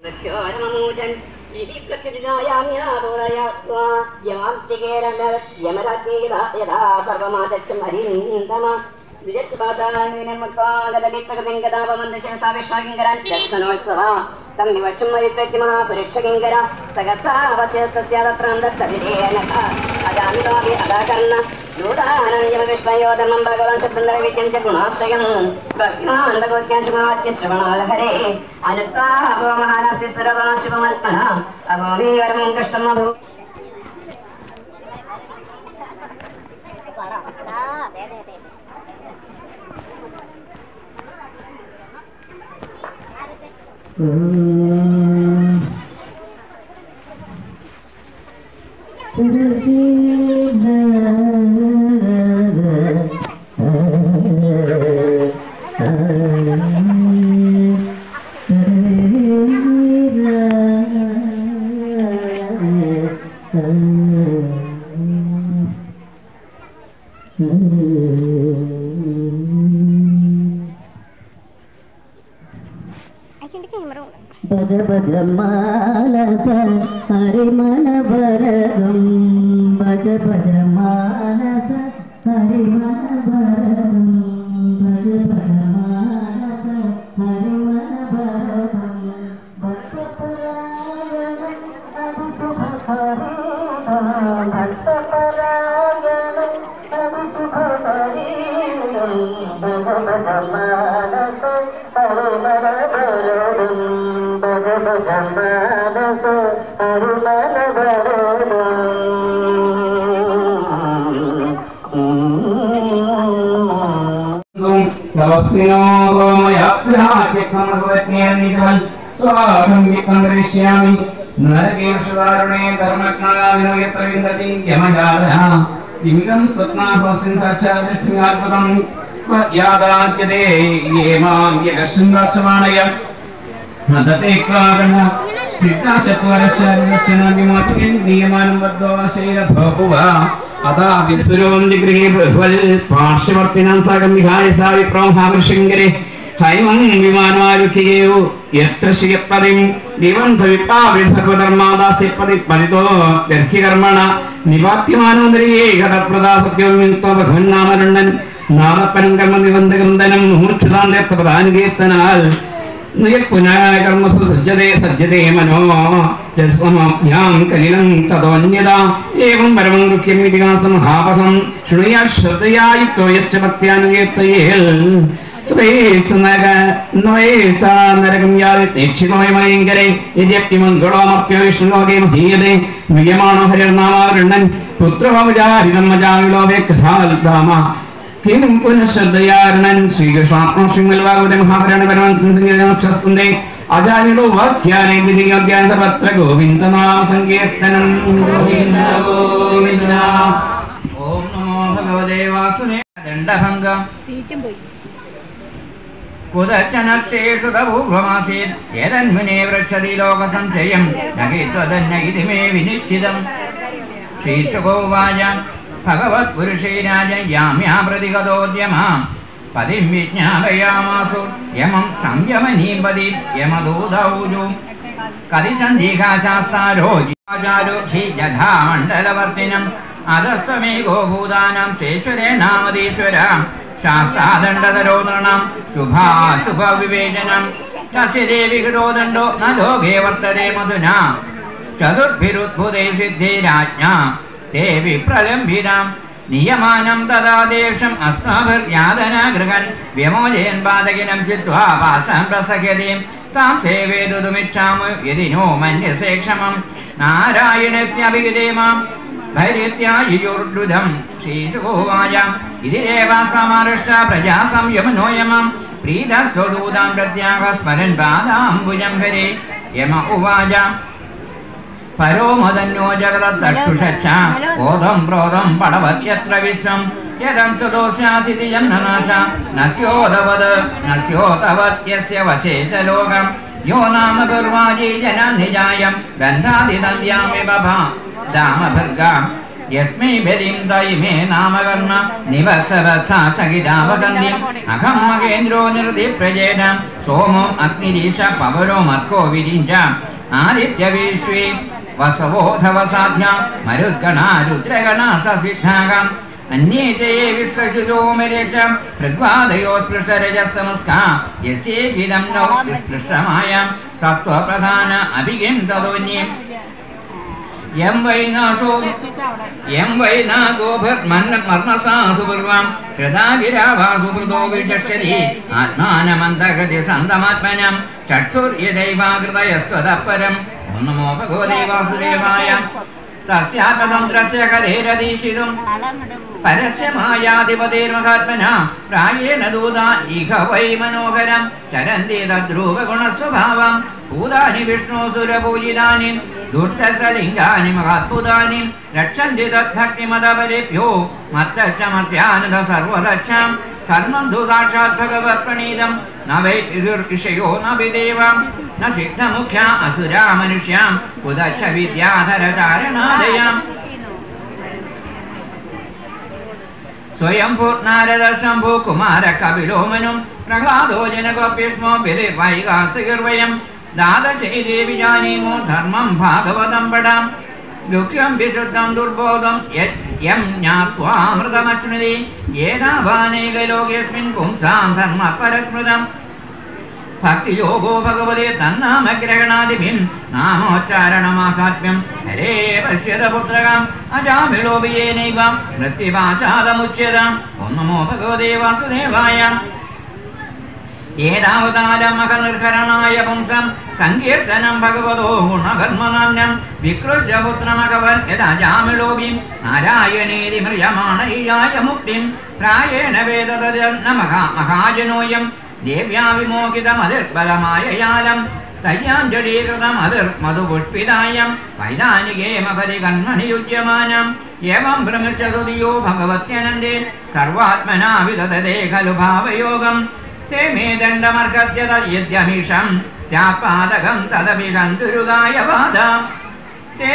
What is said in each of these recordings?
പ്രത്യോരമൂചൻ ഇതി പ്രത്യുരിതായാമ്യാതോളയാത്വാ യമാന്തികേരല യമരാജ്ഞേയതാ യഥാ സർവമാദച്ചും ഹരിന്തമ ദർശനോത്സവ തം വിവക്ഷം വൈത്രത്തി മഹാപുരുഷകിങ്കര സഹസാവശേസ്യാതത്രാന്തരിരേന അജാമിതാവി അദാകർണ ൂതാനന്യമകൃഷ്ണയോധനം ഭഗവാൻ ശബ്ദം ച ഗുണാശ്രയം ഭക്തിമാന്തഗോത്യാശമാത്യശ്രവണാലഹരേ അനുത്താപോ മഹാനസ്യ സുരവാശുഭമത്മന അഭോമീ വരം കൃഷ്ണം അഭൂ അതിന്റെ ക്യാമറ ഭജ ഭജ മാനസ ഹരിമന ഭരതം ഭജ ഭജ മാനസ ഹരിമന ഭരതം ഭജ ഭജ മാനസ ഹരിമന ഭരതം ഭക്തപരായണം അതിശുഭകരീണം ഭക്തപരായണം അതിശുഭകരീണം ഭജ ഭജ മാനസ ഹരിമന ഭരതം ഭജ ഭജ മാനസ ഹരിമന ഭരതം ാമി നരകേഷുകാരുണേ ധർമ്മജ്ഞാവിനോ യത്ര വിന്ദതി യമജാല കിമികം സ്വപ്നാഭവസിൻ സാക്ഷാദൃഷ്ടിയാത്മകം യാതാദ്യതേ യേമാം യകശൃംഗാശ്രമാണയ നദതേക്കാരണ ചിത്താചത്വരശാലിനസ്യനാഭിമാറ്റികൻ നിയമാനം ബദ്ധോശൈരഥോപുവ അതാ വിസുരോന്തി ഗൃഹേ ബഹുവൽ പാർശ്വവർത്തിനാം സാഗം വിഹായ സാ വിപ്രോഹാമൃശങ്കരെ ഹൈമം വിമാനാരുഖിയേയോ യത്ര ശ്രീയപ്പതിം ദിവം സവിപ്പാവിധർമാദാസ്യപ്പതി പതിതോ ഗർഹികർമ്മണ നിവാത്യമാനോദരിയേ ഘടപ്രദാസത്യോമിത്വഭഗവന്നാമരുണ്ണൻ നാമപ്പനം കർമ്മ നിബന്ധകൃന്ദനം മൂർച്ഛിതാന്തേർത്ഥ പ്രധാനകീർത്തനാൽ പുനഃകർമ്മസു സജ്ജതേ സജ്ജതേ മനോ ജസ്വമാഭ്യാം കലിലം തതോന്യതാ ഏവം പരമം ദുഃഖ്യം ഇതിഹാസം ഹാപഹം ശൃണുയാ ശ്രദ്ധയായുക്തോ യശ്ച ഭക്ത്യാനുകീർത്തയേൽ നരകം യാതിക്ഷിതമയങ്കരെ യജ്ഞമംഗളോമർത്യോ വിഷ്ണുലോകേ മഹീയതേ മിയമാണോ ഹരിർനാമാവരുണ്ണൻ പുത്രവചാരിതം മജാവിലോകേ കഥാൽധാമ കിം പുനഃശ്രദ്ധയാരണൻ ശ്രീകൃഷ്ണാത്മ ശ്രീമൽവാഗവത മഹാപുരാണ പരമസംഗീതേ അജാനിടോ വാക്യാനേ വിധിയോഗ്യാൻ സർവത്ര ഗോവിന്ദനാമ സങ്കീർത്തനം ഗോവിന്ദ ഗോവിന്ദ ഓം നമോ ഭഗവതേ വാസുനേ ദണ്ഡഭംഗം സീറ്റും പോയി കുതച്ചനശേഷുതപൂർവമാസീത് ഏതന്മുനെ വൃക്ഷതി ലോകസഞ്ചയം നഗീത്വതന്ന ഇതി മേ വിനിശ്ചിതം ശീർഷകോവാച ഭഗവത് പുരുഷേ രാജയാമ്യാ പ്രതിഗതോദ്യമാം പതിം വിജ്ഞാപയാമാസു യമം സംയമനീം പതി യമദൂതൗജു കതിസന്ധികാശാസ്താരോ ഹി ജഥാമണ്ഡലവർത്തിനം അധസ്വമേകോ ഭൂതാനാം ശേശ്വരേണാമതീശ്വര ശാസ്താദണ്ഡതരോ നൃണം ശുഭാശുഭ വിവേചനം തസ്യ ദേവി ദണ്ഡോ ന ലോകേ വർത്തതേ മധുന ചതുർഭിരുദ്ഭുതേ സിദ്ധിരാജ്ഞ തേ വിപ്രലംബിനാം നിയമാനം തഥാദേശം അസ്മാഭിർയാതനാഗൃഹൻ വ്യമോചയൻ പാതകിനം ചിത്വാ പാസം പ്രസഹ്യതീം താം സേവേതുമിച്ഛാമ യതി നോ മന്യസേ ക്ഷമം നാരായണത്യഭിഗതേമാം ധൈര്യത്യായുർദുധം ശ്രീശുഭോവാച ഇതിരേവ സമാരുഷ്ട പ്രജാ സംയമനോയമം പ്രീതസ്വദൂതാം പ്രത്യാഹ സ്മരൻ പാദാംബുജം ഹരേ യമ ഉവാച പരോ മദന്യോ ജഗതക്ഷുഷച്ച ബോധം പ്രോധം പടവത്യത്ര വിശ്വം യദം സുദോസ്യാതിഥി ജന്മനാശ നസ്യോതവത് നസ്യോതവത്യസ്യ വശേ ച ലോകം യോ നാമ ഗർവാജി ജനാനിജായം ബന്ധാതിദന്ധ്യാമി ബഭ ദാമഭർഗാം യസ്മൈ ബലിം തൈമേ നാമകർമ്മ നിവർത്തവത്സാ സഹിതാവകന്തി അഹം മഹേന്ദ്രോ നിർതി പ്രജേനം സോമോ അഗ്നിരീശ പവരോ മർക്കോ വിരിഞ്ച ആദിത്യവിശ്വേ വസവോധവസാധ്യ മരുദ്ഗണാ രുദ്രഗണാ സസിദ്ധാകം അന്യേ ച യേ വിശ്വശുചോ മരേശ പ്രഗ്വാദയോ സ്പൃശരജസമസ്കാ യസ്യേവിദം നോ വിസ്പൃഷ്ടമായ സത്വപ്രധാന അഭിഗം തതോന്യം യം വൈനാസോ യം വൈനാ ഗോഭർമർണസാധുപൂർവം ഹൃദാഗിരാവാസുഹൃദോ വിചക്ഷതി ആത്മാനമന്തഹൃതി സന്തമാത്മനം ചക്ഷുര്യദൈവാകൃതയസ്വതപരം നമോ ഭഗവതേ വാസുദേവായ തസ്യാതന്ത്രസ്യ കലേരദീശിതും പരസ്യ മായാധിപതിർമഹാത്മന പ്രായേണ ദൂത ഇഹ വൈ മനോഹരം ചരന്തി തദ്രൂപ ഗുണസ്വഭാവം ഭൂതാനി വിഷ്ണുസുരപൂജിതാനി ദുർദശലിംഗാനി മഹാത്ഭുതാനി രക്ഷന്തി തദ്ഭക്തിമതപരിഭ്യോ മത്തശ്ചമർത്യാനന്ദ സർവദക്ഷാം കർമ്മം തു സാക്ഷാത് ഭഗവത് പ്രണീതം ന വൈ വിദുർവിഷയോ ന വിദേവം ന സിദ്ധമുഖ്യ അസുരാ മനുഷ്യാം ഉദച്ഛ വിദ്യാധരചാരണാദയാം സ്വയംഭൂ നാരദ ശംഭു കുമാര കപിലോമനും പ്രഹ്ലാദോ ജനകോപ്യഷ്മോ വൈകാസികർവയം ദാദശൈ വിജാനീമോ ധർമ്മം ഭാഗവതം പടാം ദുഃഖം വിശുദ്ധം ദുർബോധം യത് യം ജ്ഞാത്വാമൃതമസ്മൃതി ഏതാവാനേകലോകേസ്മിൻ പുംസാം ധർമ്മ പരസ്മൃതം ഭക്തിയോഗോ ഭഗവതേ തന്നാമഗ്രഹണാദിഭിം നാമോച്ചാരണമാഹാത്മ്യം ഹരേ പശ്യത പുത്രകം അജാമിളോപിയേനൈവ മൃത്യുപാശാദമുച്യതാം ഓം നമോ ഭഗവതേ വാസുദേവായ ഏതാവതാരമകനിർഹരണായ പുംസം സങ്കീർത്തനം ഭഗവതോ ഗുണകർമ്മനാമ്യം വികൃഷ്യ പുത്രമകവൻ യഥാജാമിളോപി നാരായണേതി മ്രിയമാണയ്യായ മുക്തിം പ്രായേണ വേദതന്ന മഹാ മഹാജനോയം ദേവ്യാ വിമോഹിതമതിർബലമായ യാലം തയ്യാം ജഡീകൃതം അതിർ മധുപുഷ്പിതായം വൈതാനികേ മഹതി കൺമണി യുജ്യമാനം ഏവം ഭ്രമിച്ചതുതിയോ ഭഗവത്യനന്ദേ സർവാത്മനാ വിദതേ ഖലു ഭാവയോഗം ते मे दण्डमर्गत्यत यद्यमीशं स्यात्पादकं तदपि गन्धुरुगाय वादम् ते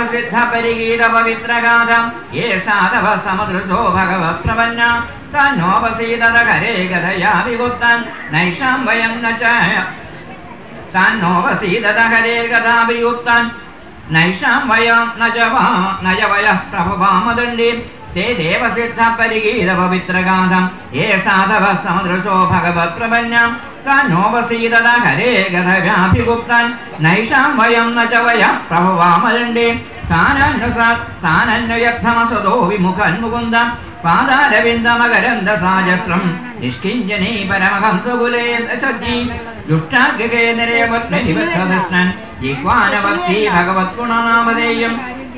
देवसिद्धपरिगीतपवित्रगाथं ये साधव समदृशो भगवत्प्रपन्ना तन्नोपसीदतकरे गदया विगुप्तन् नैषां वयं न च तन्नोपसीदतकरे गदा वियुक्तन् नैषां वयं न च वा न च वयः प्रभुवामदण्डे ते देवसिद्धपरिगीतपवित्रगाथं ये साधवः समदृशो भगवत्प्रपन्नां तान्नोपसीदत हरे गतव्याभिगुप्तान् नैषां वयं न च वयः प्रभुवामदण्डे तानन्नुसा तानन्नुयर्थमसदो विमुखन्मुकुन्द पादारविन्दमकरन्दसाजस्रं निष्किञ्जनी परमहंसकुले सज्जी दुष्टाग्रगे निरयवत्नधिवत्तदृष्णन् जिह्वानभक्ति भगवत्गुणनामधेयम्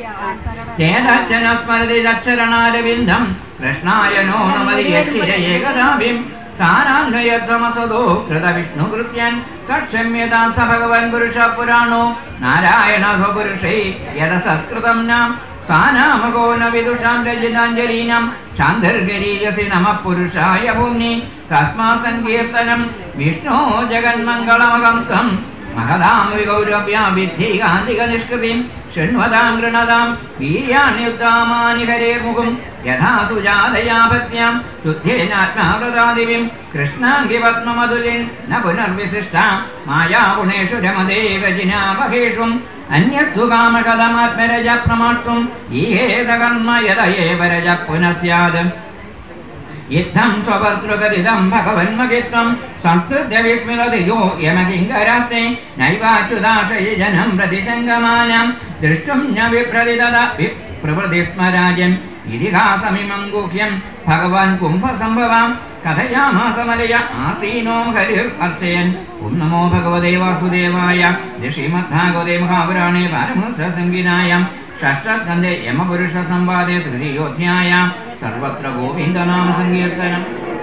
ചേതച്ചന സ്മരതി ചരണാരവിന്ദം കൃഷ്ണായ നോ നമതി യച്ചിരയേകദാഭിം താനാന്വയത്വമസദോ കൃത വിഷ്ണു കൃത്യൻ തക്ഷമ്യതാം സ ഭഗവൻ പുരുഷ പുരാണോ നാരായണ സ്വപുരുഷൈ യത സത്കൃതം നാം സാനാമകോ ന വിദുഷാം രജിതാഞ്ജലീനം ശാന്തർഗരീയസി നമ പുരുഷായ ഭൂമ്നി തസ്മാ സങ്കീർത്തനം വിഷ്ണോ ജഗന്മംഗളമഹംസം महदां विगौरव्या विद्धि गान्धिकनिष्कृतिं शृण्वतां गृणतां वीर्याण्युद्दामानि हरेर्मुखं यथा सुजातया भक्त्यां शुद्धेनात्मावृतादिविं कृष्णाङ्गिपद्ममधुलिन् न पुनर्विशिष्टा मायागुणेषु रमदेव जिनामहेषु अन्यस्सु कामकदमात्मरज प्रमाष्टुम् ईहेदकर्म यद एव रज पुनः स्यात् इत्थं स्वभर्तृगदिदं भगवन्मगित्वं संस्कृत्य विस्मृति यो यमकिङ्करास्ते नैवाच्युदाशय जनं प्रतिसङ्गमानं दृष्टुं न विप्रदिदद विप्रभृति स्मराजम् ഇതിഹാസമിമം ഗുഹ്യം ഭഗവാൻ കുംഭസംഭവാം കഥയാമാസമലയ ആസീനോ ഹരിർ അർച്ചയൻ ഓം നമോ ഭഗവതേ വാസുദേവായ ഇത് ശ്രീമദ്ഭാഗവതേ മഹാപുരാണേ പാരമഹംസ സംഗീതായാം ഷഷ്ടസ്കന്ധേ യമപുരുഷ സംവാദേ തൃതീയോധ്യായ സർവത്ര ഗോവിന്ദനാമ സങ്കീർത്തനം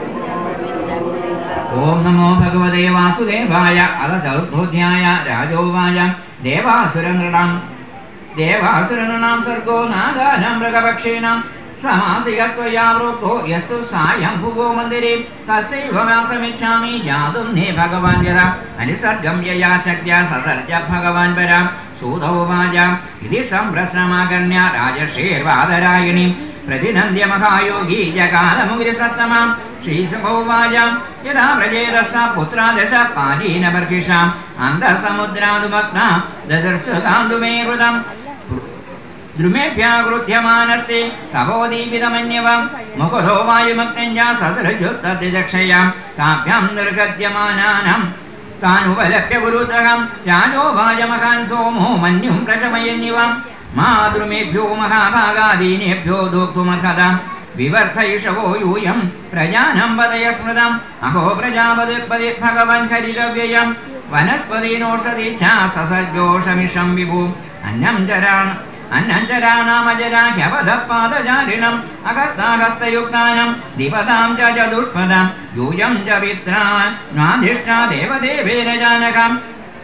ഓം നമോ ഭഗവതേ വാസുദേവായ അത ചതുർത്ഥോധ്യായ രാജോവാച ദേവാസുരനൃണാം ദേവാസുരനൃണാം സർഗോ നാഗാനാം മൃഗപക്ഷീണാം സമാസികസ്ത്വയാ പ്രോക്തോ യസ്തു സായം ഭുവോ മന്ദിരേ തസ്യൈവ വ്യാസമിച്ഛാമി ജാതും നേ ഭഗവാൻ യഥാ അനുസർഗം യയാ ശക്ത്യാ സസർജ ഭഗവാൻ പരാം सूतौवाच इति सम्प्रश्नमाकर्ण्य राजर्षेर्वादरायिणीं प्रतिनन्द्य महायोगी जकालमुगिरिसत्तमां श्रीसुभौवाच यदा व्रजेरः स पुत्रा दश पालीनबर्हिषाम् अन्तःसमुद्रादुमग्ना ददर्शुकान्दुमे हृदम् द्रुमेभ्याकृत्यमानस्ते तपोदीपितमन्यवम् मुकुलो वायुमग्नञ्जा सदृजुत्तदिदक्षयां ताभ्यां निर्गद्यमानानां तानुपलभ्य गुरुद्रहं राजो वाजमहान् सोमो मन्युं प्रशमयन्निवम् मा द्रुमेभ्यो महाभागादीनेभ्यो दोक्तुमर्हताम् विवर्धयिषवो यूयं प्रजानं वदय स्मृतम् अहो प्रजापतिर्पदि भगवन् हरिरव्ययम् वनस्पतीनोषधि च ससर्जोषमिषं विभु अन्नं चरान् अन्नञ्जराणामजरा ह्यवधपादचारिणम् अगस्तागस्तयुक्तानं दिपदां च चतुष्पदां यूयं च पित्रा नाधिष्ठा देवदेवेन जानकम्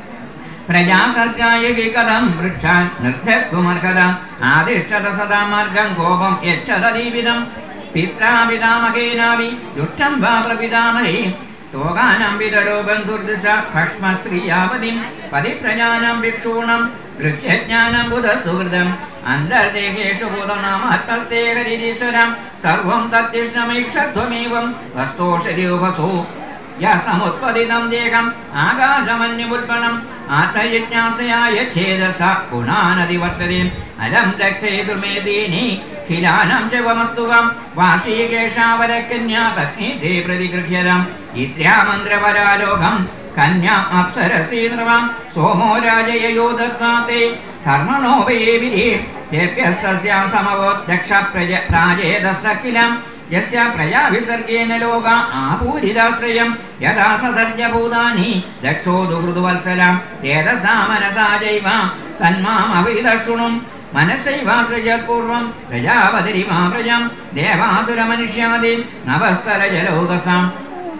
प्रजासर्गाय कथं वृक्षान् निर्ध्यक्तुमर्हदा आदिष्टत सदा मार्गं कोपं यच्छदीविदं पित्रा पितामहेनापि दुष्टं वा प्रपितामहे तोगानं विदरो बन्धुर्दश भक्ष्मस्त्रियापतिं पतिप्रजानं भिक्षूणं वृक्षज्ञानं बुधसुहृदम् अन्तर्देहेषु बुधनामात्मस्ते हरिरीश्वरं सर्वं तत्तिष्ठमीक्षध्वमेवं वस्तोषधियुगसु य समुत्पदितं देहम् आकाशमन्यमुत्पन्नम् आत्मजिज्ञासया यच्छेद स गुणानदिवर्तते अलं दग्धे दुर्मेदीनि खिलानं शिवमस्तु वं वार्षिकेशावरकन्या पत्नीते प्रतिगृह्यताम् इत्र्यामन्त्रपरालोकम् कन्याम् अप्सरसि नृवां सोमो राजययो दत्त्वा ते कर्मणो वये विधि तेभ्यः सस्यां समवोद्यक्ष प्रज प्राजेदस्य किलम् यस्य प्रजा विसर्गेण लोका आपूरिदाश्रयं यथा ससर्जभूतानि दक्षो दुहृदुवत्सलं तेजसा मनसा जैव तन्मामहितशृणुं मनसैवासृजत्पूर्वं प्रजापतिरिमा प्रजं देवासुरमनुष्यादि नवस्तरजलोकसाम्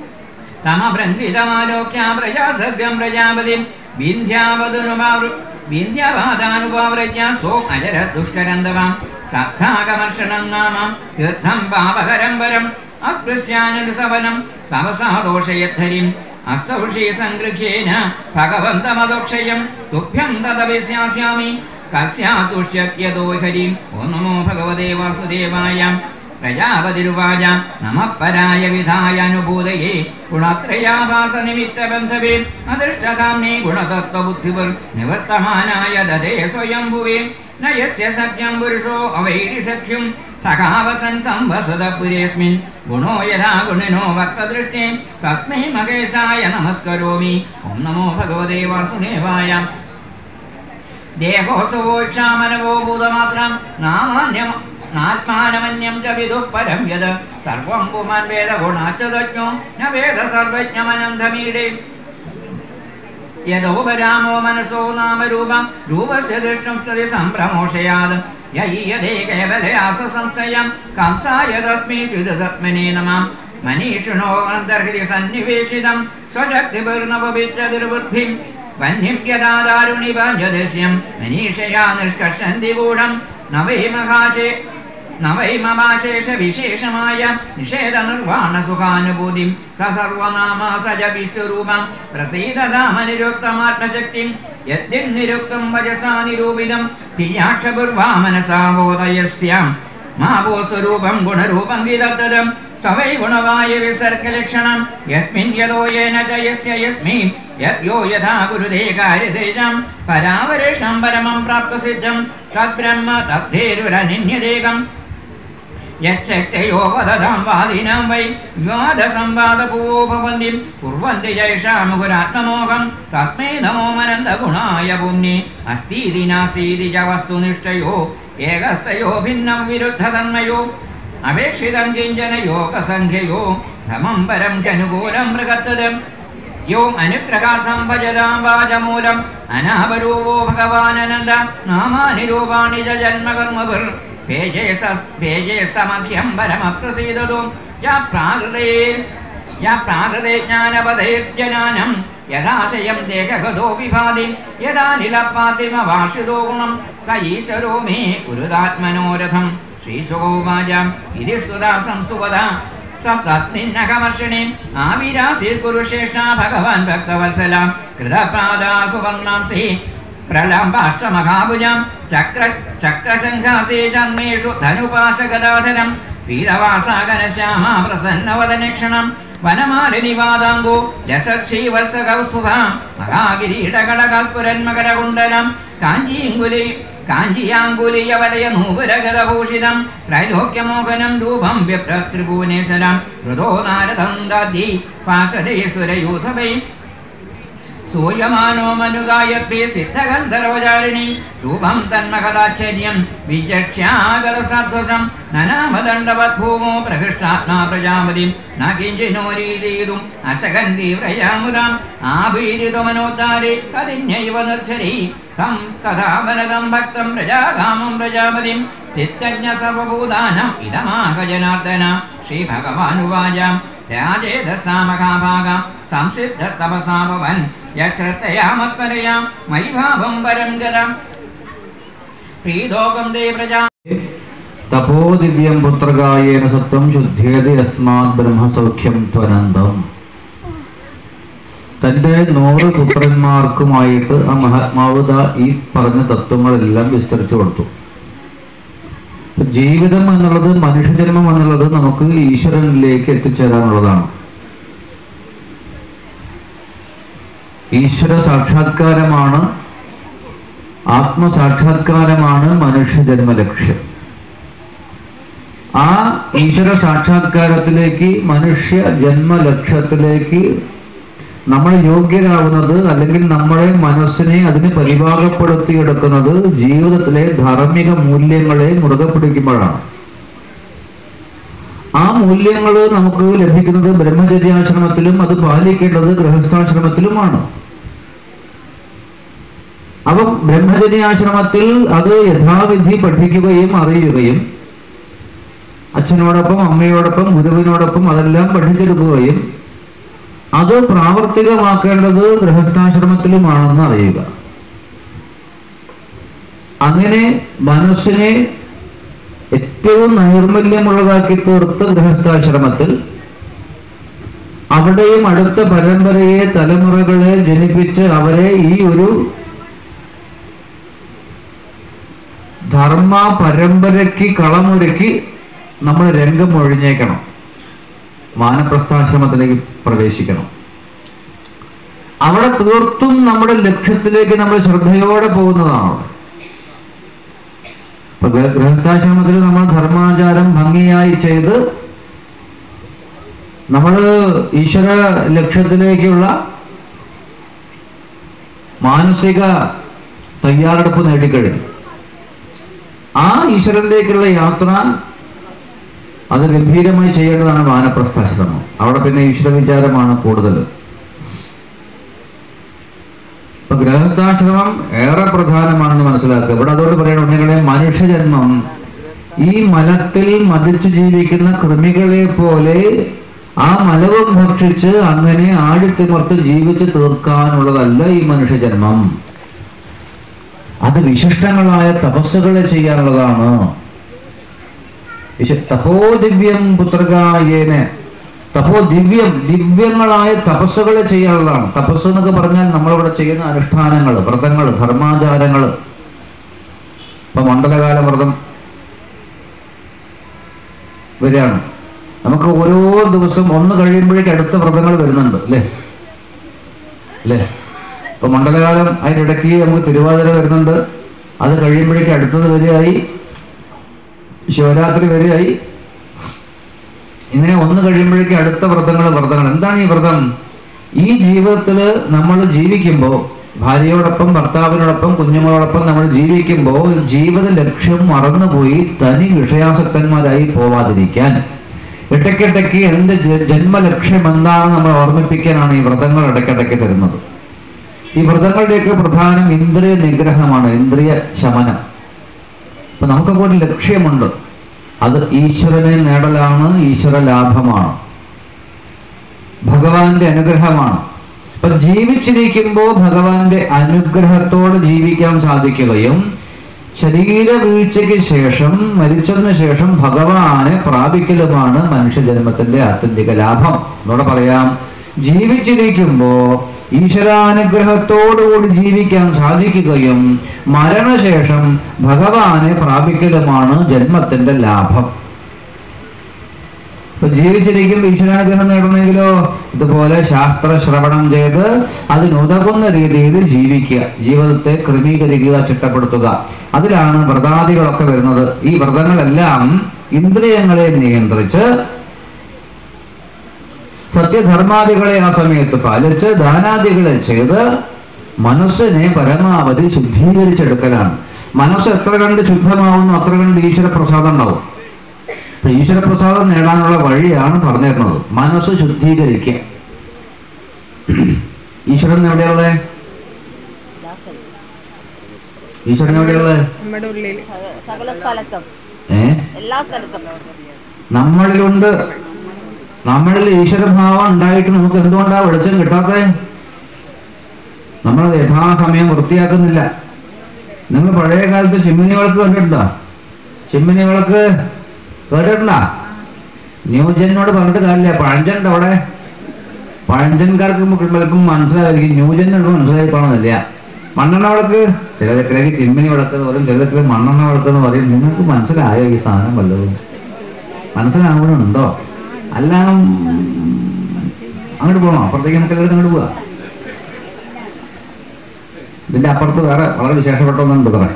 तमभृङ्गितमालोक्या प्रजा सर्व्यं प्रजापतिं विन्ध्यावदनुमावृ विन्ध्यवादानुभाव्रज्ञा सो अजर दुष्करन्दवां तथागमर्षणं नाम तीर्थं पापकरं वरम् अकृस्यानुसवनं तपसा दोषयद्धरिम् अस्तौषे सङ्गृह्येन भगवन्तमदोक्षयं तुभ्यं तदभिस्यास्यामि कस्या तुष्यत्यतो हरिम् ॐ नमो भगवते वासुदेवाय प्रजापतिरुवाच नमः पराय विधाय अनुभूतये गुणत्रयाभासनिमित्तबन्धवे अदृष्टधाम्ने गुणतत्त्वबुद्धिवर्निवर्तमानाय ददे स्वयम्भुवे न यस्य सख्यं पुरुषो अवैरिसख्यं सखावसन् संवसदपुरेऽस्मिन् गुणो यथा गुणिनो वक्तदृष्टे तस्मै महेशाय नमस्करोमि ॐ नमो भगवते वासुदेवाय देहोऽसुवोक्षामनवो भूतमात्रं नामान्यम् नात्मानमन्यं च विदुः परं यद् सर्वं पुमान् वेदगुणाच्च तज्ञो न वेद सर्वज्ञमनन्दमीडे यदोपरामो मनसो नाम रूपं रूपस्य दृष्टं सति सम्भ्रमोषयात् ययीयदे केवलयास संशयं कंसाय तस्मै सुदसत्मने नमः मनीषिणो अन्तर्हृदि सन्निवेशितं स्वशक्तिभिर्नवभिच्चतिर्बुद्धिं वह्निं यदा दारुणि भजदस्यं मनीषया निष्कर्षन्ति गूढं न वै महाशे न वै ममाशेष विशेषमाय निषेध निर्वाण सुखानुभूतिं स सर्वनामा स च विश्वरूपं प्रसीददामनिरुक्तमात्मशक्तिं यद्दिन्निरुक्तं वजसा निरूपितं तियाक्षपुर्वामनसा बोधयस्यां मा भो स्वरूपं गुणरूपं विदत्तदं स वै गुणवाय विसर्गलक्षणं यस्मिन् यदो येन च यस्य यस्मिन् यद्यो यथा गुरुदे कार्यतेजं परावरेशं परमं प्राप्तसिद्धं तद्ब्रह्म तद्धेरुरनिन्यदेकम् यच्चक्तयो वदतां वादिनां वै विवादसंवादपूर्वो भवन्ति कुर्वन्ति जैषा मुहुरात्ममोहं तस्मै नमो मनन्दगुणाय पुण्ये अस्तीति नास्तीति च वस्तुनिष्ठयो एकस्तयो भिन्नं विरुद्धतन्मयो अपेक्षितं किञ्चन योगसङ्ख्ययो भ्रमं परं च अनुकूलं मृगत्तदम् यो अनुग्रहार्थं भजतां वाचमूलम् अनावरूपो भगवाननन्द नामानि रूपाणि च जन्मकर्मभिर् भेजे स भेजे समख्यं परमप्रसीदतु य प्राकृते य प्राकृते ज्ञानपदैर्जनानं यथाशयं देहगतो विभाति यदा निलपातिमभाषितो गुणं स ईश्वरो मे कुरुदात्मनोरथं श्रीशुगोवाच इति सुधा संसुवदा स सत्निन्नकमर्षिणि आविरासीत् कुरुश्रेष्ठा भगवान् भक्तवत्सला कृतपादा सुवर्णांसि പ്രലംബാഷ്ടമഹാഭുജം ചക്ര ചക്രശങ്കാസേ ചർമ്മേഷു ധനുപാശഗദാധരം വീരവാസാഗനശ്യാമ പ്രസന്നവദനക്ഷണം വനമാലിനിവാദാംഗോ രസക്ഷീവത്സകൗസുഭാം മഹാകിരീടകടകസ്ഫുരന്മകരകുണ്ടലം കാഞ്ചീങ്കുലി കാഞ്ചിയാങ്കുലിയവലയ നൂപുരഗതഭൂഷിതം ത്രൈലോക്യമോഹനം രൂപം വ്യപ്രത്രിഭുവനേശ്വരം ഹൃദോ നാരദം ദാദ്യി പാശദേശ്വരയൂഥവൈ സൂയമാനോ മനുഗായത്വേ സിദ്ധഗന്ധർവചാരിണി രൂപം തന്മഹദാശ്ചര്യം വിചക്ഷ്യാഗതസധ്വസം നനാമദണ്ഡവദ്ഭൂമോ പ്രഹൃഷ്ടാത്മാ പ്രജാപതി ന കിഞ്ചിനോരീതീതും അശകൻ തീവ്രയാമുദാം ആഭീരിതമനോദ്ധാരി കതിന്യൈവ നിർച്ഛരി തം കഥാവനതം ഭക്തം പ്രജാകാമം പ്രജാപതിം ചിത്തജ്ഞ സർവഭൂതാനം ഇതമാക ജനാർദ്ദന ശ്രീഭഗവാനുവാച രാജേധസാമഹാഭാഗം സംസിദ്ധ തപസാ ഭവൻ യശ്രദ്ധയാമത്പരയാം മയി ഭാവം പരം ഗതം പ്രീതോകം ദേ പ്രജാ തപോ ദിവ്യം പുത്രകായേന സത്വം ശുദ്ധ്യേതി അസ്മാത് ബ്രഹ്മസൗഖ്യം ത്വനന്തം തന്റെ നൂറ് പുത്രന്മാർക്കുമായിട്ട് ആ മഹാത്മാവ് ദാ ഈ പറഞ്ഞ തത്വങ്ങളെല്ലാം വിസ്തരിച്ചു കൊടുത്തു ഇപ്പൊ ജീവിതം എന്നുള്ളത് മനുഷ്യജന്മം എന്നുള്ളത് നമുക്ക് ഈശ്വരനിലേക്ക് എത്തിച്ചേരാനുള്ളതാണ് ഈശ്വര സാക്ഷാത്കാരമാണ് ആത്മസാക്ഷാത്കാരമാണ് മനുഷ്യജന്മ ലക്ഷ്യം ആ ഈശ്വര സാക്ഷാത്കാരത്തിലേക്ക് മനുഷ്യ ജന്മലക്ഷ്യത്തിലേക്ക് നമ്മൾ യോഗ്യരാകുന്നത് അല്ലെങ്കിൽ നമ്മളെ മനസ്സിനെ അതിന് പരിഭാഗപ്പെടുത്തിയെടുക്കുന്നത് ജീവിതത്തിലെ ധാർമ്മിക മൂല്യങ്ങളെ മുറുകെ പിടിക്കുമ്പോഴാണ് ആ മൂല്യങ്ങൾ നമുക്ക് ലഭിക്കുന്നത് ബ്രഹ്മചര്യാശ്രമത്തിലും അത് പാലിക്കേണ്ടത് ഗൃഹസ്ഥാശ്രമത്തിലുമാണ് അപ്പം ബ്രഹ്മചര്യാശ്രമത്തിൽ അത് യഥാവിധി പഠിക്കുകയും അറിയുകയും അച്ഛനോടൊപ്പം അമ്മയോടൊപ്പം ഗുരുവിനോടൊപ്പം അതെല്ലാം പഠിച്ചെടുക്കുകയും അത് പ്രാവർത്തികമാക്കേണ്ടത് ഗൃഹസ്ഥാശ്രമത്തിലുമാണെന്ന് അറിയുക അങ്ങനെ മനസ്സിനെ ഏറ്റവും നൈർമല്യമുള്ളതാക്കി തീർത്ത ഗൃഹസ്ഥാശ്രമത്തിൽ അവിടെയും അടുത്ത പരമ്പരയെ തലമുറകളെ ജനിപ്പിച്ച് അവരെ ഈ ഒരു ധർമ്മ പരമ്പരയ്ക്ക് കളമൊരുക്കി നമ്മൾ രംഗം ഒഴിഞ്ഞേക്കണം വാനപ്രസ്ഥാശ്രമത്തിലേക്ക് പ്രവേശിക്കണം അവിടെ തീർത്തും നമ്മുടെ ലക്ഷ്യത്തിലേക്ക് നമ്മൾ ശ്രദ്ധയോടെ പോകുന്നതാണ് ഇപ്പൊ ഗൃ- ഗൃഹസ്ഥാശ്രമത്തിൽ നമ്മൾ ധർമാചാരം ഭംഗിയായി ചെയ്ത് നമ്മൾ ഈശ്വര ലക്ഷ്യത്തിലേക്കുള്ള മാനസിക തയ്യാറെടുപ്പ് നേടിക്കഴിഞ്ഞു ആ ഈശ്വരനിലേക്കുള്ള യാത്ര അത് ഗംഭീരമായി ചെയ്യേണ്ടതാണ് വാനപ്രസ്ഥാശ്രമം അവിടെ പിന്നെ ഈശ്വര വിചാരമാണ് കൂടുതൽ ഇപ്പൊ ഗൃഹസ്ഥാശ്രമം ഏറെ പ്രധാനമാണെന്ന് മനസ്സിലാക്കുക ഇവിടെ അതുകൊണ്ട് പറയണം നിങ്ങളെ മനുഷ്യജന്മം ഈ മലത്തിൽ മതിച്ചു ജീവിക്കുന്ന കൃമികളെ പോലെ ആ മലവും ഭക്ഷിച്ച് അങ്ങനെ ആടിത്തിമർത്ത് ജീവിച്ച് തീർക്കാനുള്ളതല്ല ഈ മനുഷ്യജന്മം അത് വിശിഷ്ടങ്ങളായ തപസ്സുകളെ ചെയ്യാനുള്ളതാണ് വിശ- തപോ ദിവ്യം പുത്രകായേന തപോ ദിവ്യം ദിവ്യങ്ങളായ തപസ്സുകളെ ചെയ്യാനുള്ളതാണ് തപസ് എന്നൊക്കെ പറഞ്ഞാൽ നമ്മളിവിടെ ചെയ്യുന്ന അനുഷ്ഠാനങ്ങൾ വ്രതങ്ങൾ ധർമാചാരങ്ങൾ ഇപ്പൊ മണ്ഡലകാല വ്രതം വരികയാണ് നമുക്ക് ഓരോ ദിവസം ഒന്ന് കഴിയുമ്പോഴേക്ക് അടുത്ത വ്രതങ്ങൾ വരുന്നുണ്ട് അല്ലേ അല്ലേ ഇപ്പൊ മണ്ഡലകാലം അതിനിടയ്ക്ക് നമുക്ക് തിരുവാതിര വരുന്നുണ്ട് അത് കഴിയുമ്പോഴേക്ക് അടുത്തത് വരികയായി ശിവരാത്രി വരികയായി ഇങ്ങനെ ഒന്ന് കഴിയുമ്പോഴേക്ക് അടുത്ത വ്രതങ്ങൾ വ്രതങ്ങൾ എന്താണ് ഈ വ്രതം ഈ ജീവിതത്തിൽ നമ്മൾ ജീവിക്കുമ്പോൾ ഭാര്യയോടൊപ്പം ഭർത്താവിനോടൊപ്പം കുഞ്ഞുങ്ങളോടൊപ്പം നമ്മൾ ജീവിക്കുമ്പോൾ ജീവിത ലക്ഷ്യം മറന്നുപോയി തനി വിഷയാസക്തന്മാരായി പോവാതിരിക്കാൻ ഇടയ്ക്കിടയ്ക്ക് എന്റെ ജ- ജന്മലക്ഷ്യം എന്താണെന്ന് നമ്മൾ ഓർമ്മിപ്പിക്കാനാണ് ഈ വ്രതങ്ങൾ ഇടയ്ക്കിടയ്ക്ക് തരുന്നത് ഈ വ്രതങ്ങളുടെയൊക്കെ പ്രധാനം ഇന്ദ്രിയ നിഗ്രഹമാണ് ഇന്ദ്രിയ ശമനം അപ്പൊ നമുക്കൊക്കെ ഒരു ലക്ഷ്യമുണ്ട് അത് ഈശ്വരനെ നേടലാണ് ഈശ്വര ലാഭമാണ് ഭഗവാന്റെ അനുഗ്രഹമാണ് അപ്പൊ ജീവിച്ചിരിക്കുമ്പോൾ ഭഗവാന്റെ അനുഗ്രഹത്തോടെ ജീവിക്കാൻ സാധിക്കുകയും ശരീര വീഴ്ചയ്ക്ക് ശേഷം മരിച്ചതിന് ശേഷം ഭഗവാനെ പ്രാപിക്കലുമാണ് മനുഷ്യജന്മത്തിന്റെ ആത്യന്തിക ലാഭം എന്നോട് പറയാം ജീവിച്ചിരിക്കുമ്പോ ഈശ്വരാനുഗ്രഹത്തോടുകൂടി ജീവിക്കാൻ സാധിക്കുകയും മരണശേഷം ഭഗവാനെ പ്രാപിക്കലുമാണ് ജന്മത്തിന്റെ ലാഭം ഇപ്പൊ ജീവിച്ചിരിക്കുമ്പോൾ ഈശ്വരാനുഗ്രഹം നേടണമെങ്കിലോ ഇതുപോലെ ശാസ്ത്ര ശ്രവണം ചെയ്ത് അതിനുതകുന്ന രീതിയിൽ ജീവിക്കുക ജീവിതത്തെ ക്രമീകരിക്കുക ചിട്ടപ്പെടുത്തുക അതിലാണ് വ്രതാദികളൊക്കെ വരുന്നത് ഈ വ്രതങ്ങളെല്ലാം ഇന്ദ്രിയങ്ങളെ നിയന്ത്രിച്ച് സത്യധർമാദികളെ ആ സമയത്ത് പാലിച്ച് ദാനാദികളെ ചെയ്ത് മനസ്സിനെ പരമാവധി ശുദ്ധീകരിച്ചെടുക്കലാണ് മനസ്സ് എത്ര കണ്ട് ശുദ്ധമാവുന്നു അത്ര കണ്ട് ഈശ്വരപ്രസാദം ഉണ്ടാവും അപ്പൊ ഈശ്വരപ്രസാദം നേടാനുള്ള വഴിയാണ് പറഞ്ഞു തരുന്നത് മനസ്സ് ശുദ്ധീകരിക്കുക ഈശ്വരൻ എവിടെയുള്ളത് ഈശ്വരൻ എവിടെയുള്ളത് നമ്മുടെ ഉള്ളിൽ സകല സ്ഥലത്തും ഏ എല്ലാ സ്ഥലത്തും നമ്മളിലുണ്ട് നമ്മളിൽ ഈശ്വരഭാവം ഉണ്ടായിട്ട് നമുക്ക് എന്തുകൊണ്ടാ വെളിച്ചം കിട്ടാത്തത് നമ്മൾ യഥാസമയം വൃത്തിയാക്കുന്നില്ല നിങ്ങൾ പഴയ കാലത്ത് ചിമ്മിനി വിളക്ക് കണ്ടിട്ടുണ്ടോ ചിമ്മിനി വിളക്ക് കേട്ടിട്ടുണ്ടോ ന്യൂജനോട് പറഞ്ഞിട്ട് കാര്യമില്ല പഴഞ്ചനുണ്ട് അവിടെ പഴഞ്ചൻകാർക്ക് ചിലപ്പം മനസ്സിലായിരിക്കും ന്യൂജനുണ്ട് മനസ്സിലായിക്കോണമെന്നില്ല മണ്ണെണ്ണ വിളക്ക് ചില ദിക്കിലേക്ക് ചിമ്മിനി വിളക്ക് എന്ന് പറയും ചില ദിക്കിൽ മണ്ണെണ്ണ വിളക്ക് എന്ന് പറയും നിങ്ങൾക്ക് മനസ്സിലായോ ഈ സാധനം വല്ലതും മനസ്സിലാവണുണ്ടോ അല്ല ഉം, അങ്ങോട്ട് പോകണോ അപ്പുറത്തേക്ക് നമുക്ക് എല്ലാവരും അങ്ങോട്ട് പോവാ ഇതിന്റെ അപ്പുറത്ത് വേറെ വളരെ വിശേഷപ്പെട്ട ഒന്നുണ്ട് പറയാൻ